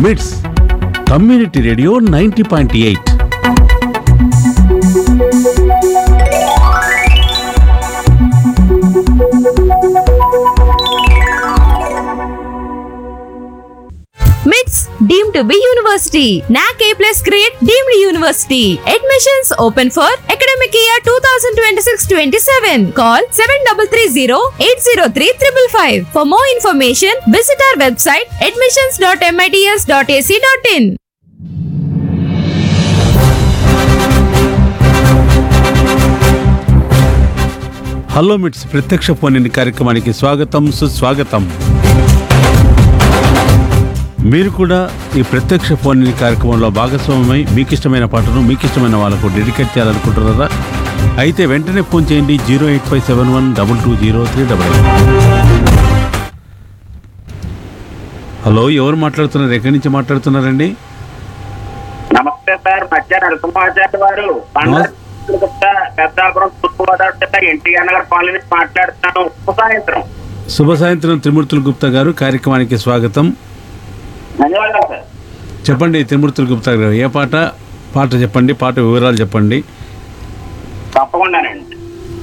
మిట్స్ community radio ninety point eight MITS deem to be university NAAC A plus grade deemed university admissions open for academic year two thousand twenty six twenty seven call seven double three zero eight zero three triple five for more information visit our website admissions dot MITS dot AC dot in hello MITS ప్రత్యక్ష phone in కార్యక్రమానికి స్వాగతం సుస్వాగతం మీరు కూడా ఈ ప్రత్యక్ష phone in కార్యక్రమంలో భాగస్వామ్యమై మీకు ఇష్టమైన పాటను మీకు ఇష్టమైన వాళ్ళకు డెడికేట్ చేయాలనుకుంటున్నారా అయితే వెంటనే ఫోన్ చేయండి zero eight five seven one double two zero three double hello ఎవరు మాట్లాడుతున్నారు ఎక్కడి నుంచి మాట్లాడుతున్నారండి నమస్తే సార్ మధ్యాహ్నం నరసింహాచార్య వారు నమస్తే. గుప్తా పెద్దాపురం తూర్పుగోదావరి జిల్లా ఎన్టీఆర్ నగర్ కాలనీ నుంచి మాట్లాడుతున్నాను ఉప సాయంత్రం శుభ సాయంత్రం త్రిమూర్తుల గుప్తా గారు కార్యక్రమానికి స్వాగతం ధన్యవాదాలు సార్ చెప్పండి త్రిమూర్తుల గుప్తా గారు ఏ పాట పాట చెప్పండి పాట వివరాలు చెప్పండి తప్పకుండానండి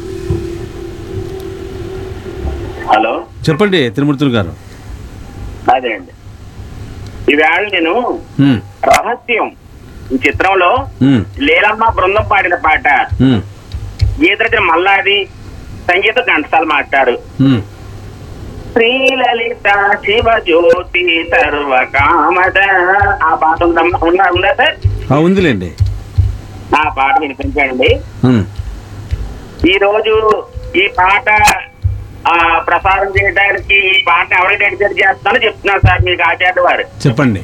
హలో చెప్పండి త్రిమూర్తులు గారు అదే అండి ఈవేళ నేను హ్మ్, రహస్యం ఈ చిత్రంలో హ్మ్, లీలమ్మ బృందం పాడిన పాట హ్మ్, గీతరచన మల్లాది సంగీత ఘంటసాల మాట్లాడు హ్మ్. శ్రీలలిత శివ జ్యోతి సర్వ కామద ఆ పాట ఉందమ్మా ఉందా ఉందా సార్ ఆ, ఉందిలేండి ఆ పాట వినిపించండి హ్మ్, ఈ రోజు ఈ పాట ఆ ప్రసారం చేయడానికి ఈ పాట ఎవరికి డెడికేట్ చేస్తానో చెప్తున్నారు సార్ మీకు ఆచార్య వారు చెప్పండి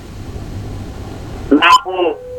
నాకు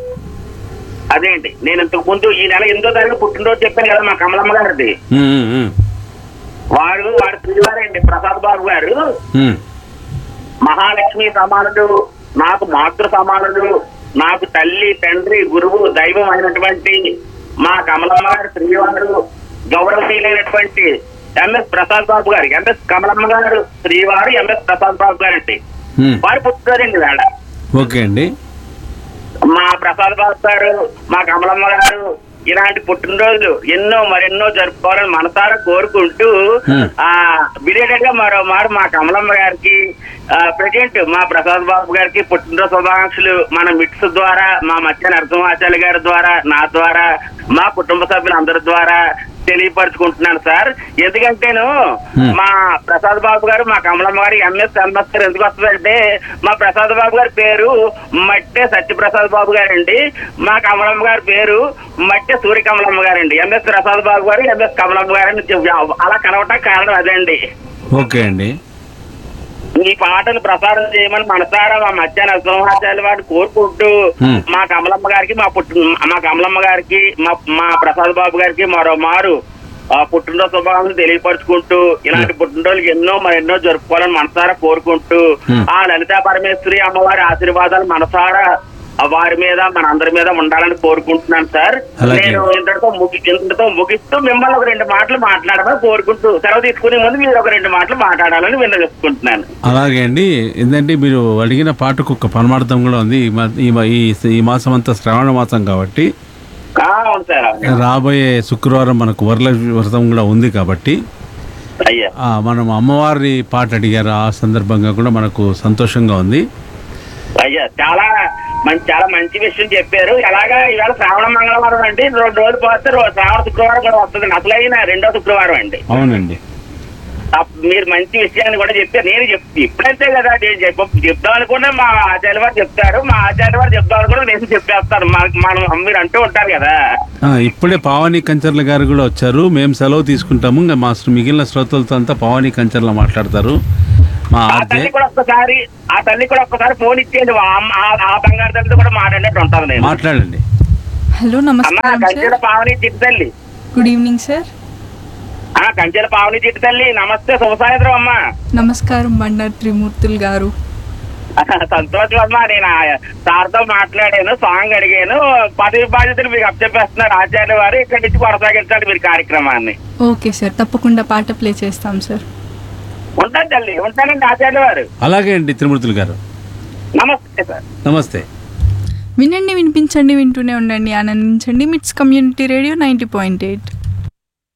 అదేంటి నేను ఇంతకు ముందు ఈ నెల ఎనిమిదో తారీఖు పుట్టినరోజు చెప్పాను కదా మా కమలమ్మ గారిది హ్మ్, హ్మ్, హ్మ్, వాడు వాడు శ్రీవారండి ప్రసాద్ బాబు గారు హ్మ్. మహాలక్ష్మి సమానుడు నాకు మాతృ సమానుడు నాకు తల్లి తండ్రి గురువు దైవం అయినటువంటి మా కమలమ్మ గారు శ్రీవారు గౌరవశీలైనటువంటి ఎంఎస్ ప్రసాద్ బాబు గారు ఎంఎస్ కమలమ్మ గారు శ్రీవారు ఎంఎస్ ప్రసాద్ బాబు గారు అండి హ్మ్. వారు పుట్టారండి వేళ ఓకే అండి మా ప్రసాద్ బాబు గారు మా కమలమ్మ గారు ఇలాంటి పుట్టినరోజులు ఎన్నో మరెన్నో జరుపుకోవాలని మనసారా కోరుకుంటూ Hmm. ఆ బిలేటెడ్ గా మరో మారు మా కమలమ్మ గారికి ప్రెసిడెంట్ మా ప్రసాద్ బాబు గారికి పుట్టినరోజు శుభాకాంక్షలు మన మిట్స్ ద్వారా మా మధ్య నరసింహాచార్య గారి ద్వారా నా ద్వారా మా కుటుంబ సభ్యులందరి ద్వారా తెలియపరచుకుంటున్నాను సార్ ఎందుకంటేను Hmm. మా ప్రసాద్ బాబు గారు మా కమలమ్మ గారు ఎంఎస్ ఎంఎస్ గారు ఎందుకు వస్తుందంటే మా ప్రసాద్ బాబు గారి పేరు మట్టే సత్యప్రసాద్ బాబు గారండి మా కమలమ్మ గారి పేరు మట్టే సూర్య కమలమ్మ గారండి ఎంఎస్ ప్రసాద్ బాబు గారు ఎంఎస్ కమలమ్మ గారు అని చెప్- అలా కనవటానికి కారణం అదండి ఓకే అండి ఈ పాటను ప్రసారం చేయమని మనసారా మా మధ్యాహ్న నరసింహాచార్య వారు కోరుకుంటూ Hmm. మా కమలమ్మ గారికి మా పుట్టు మా కమలమ్మ గారికి మా మా ప్రసాద్ బాబు గారికి మరో మారు ఆ పుట్టినరోజు శుభాకాంక్షలు తెలియపరుచుకుంటూ ఇలాంటి పుట్టినరోజులు ఎన్నో మరెన్నో జరుపుకోవాలని మనసారా కోరుకుంటూ Hmm. ఆ లలితా పరమేశ్వరి అమ్మవారి ఆశీర్వాదాలు మనసారా ఆ వారి మీద మన అందరి మీద ఉండాలని కోరుకుంటున్నాను సార్ అలాగే. నేను ఇంతటితో ముగి ఇంతటితో ముగిస్తూ మిమ్మల్ని ఒక రెండు మాటలు మాట్లాడమని కోరుకుంటూ సెలవు తీసుకునే ముందు మీరు ఒక రెండు మాటలు మాట్లాడాలని విన్నవిస్తున్నాను అలాగే అండి ఏంటంటే మీరు అడిగిన పాటకు ఒక పరమార్థం కూడా ఉంది ఈ మా- ఈ మా- ఈ ఈ మాసం అంతా శ్రావణ మాసం కాబట్టి ఆ, అవును సార్ అవును. రాబోయే శుక్రవారం మనకు వరల వ్రతం కూడా ఉంది కాబట్టి అయ్యా ఆ, మనం అమ్మవారి పాట అడిగారు ఆ సందర్భంగా కూడా మనకు సంతోషంగా ఉంది అయ్యా చాలా మంచి చాలా మంచి విషయం చెప్పారు ఎలాగా ఇవాళ శ్రావణ మంగళవారం అండి రెండు రోజులు పోతే రో- శ్రావణ శుక్రవారం కూడా వస్తుంది అసలైన రెండో శుక్రవారం అండి అవునండి అప్- మీరు మంచి విషయాన్ని కూడా చెప్పారు నేను చెప్ ఇప్పుడైతే కదా నేను చెప్ప- చెప్దాం అనుకున్నా మా ఆచార్య వారు చెప్తారు మా ఆచార్య వారు చెప్దాం అనుకున్నా నేను చెప్పేస్తాను మా- మనం మీరు అంటూ ఉంటారు కదా ఆ, ఇప్పుడే పావని కంచర్ల గారు కూడా వచ్చారు మేము సెలవు తీసుకుంటాము ఇంకా మా శ్ర- మిగిలిన శ్రోతలతో అంతా పావని కంచర్ల మాట్లాడతారు మా ఆ ఆర్జే తల్లి కూడా ఒక్కసారి ఆ తల్లి కూడా ఒక్కసారి ఫోన్ ఇచ్చేయండి ఆ అమ్మ- ఆ- ఆ బంగారు తల్లితో కూడా మాట్లాడినట్టు ఉంటాను నేను మాట్లాడండి హలో అమ్మ నమస్కారం కంచెల సార్ పావని చిట్టు తల్లి గుడ్ ఈవినింగ్ సార్ ఆ కంచెల పావని చిట్టు తల్లి నమస్తే శుభ సాయంత్రం అమ్మా నమస్కారం బండారు త్రిమూర్తులు గారు సంతోషం అమ్మా నేను ఆ సార్తో మాట్లాడాను సాంగ్ అడిగాను పదవి బాధ్యతలు మీకు అప్పచెప్పేస్తున్నారు ఆచార్య వారు ఇక్కడి నుంచి కొనసాగించాలి మీరు కార్యక్రమాన్ని ఓకే సార్ తప్పకుండా పాట ప్లే చేస్తాం సార్ ఉంటాను తల్లి ఉంటానండి ఆచార్య వారు అలాగే అండి త్రిమూర్తులు గారు నమస్తే సార్ నమస్తే వినండి వినిపించండి వింటూనే ఉండండి ఆనందించండి MITS community radio ninety point eight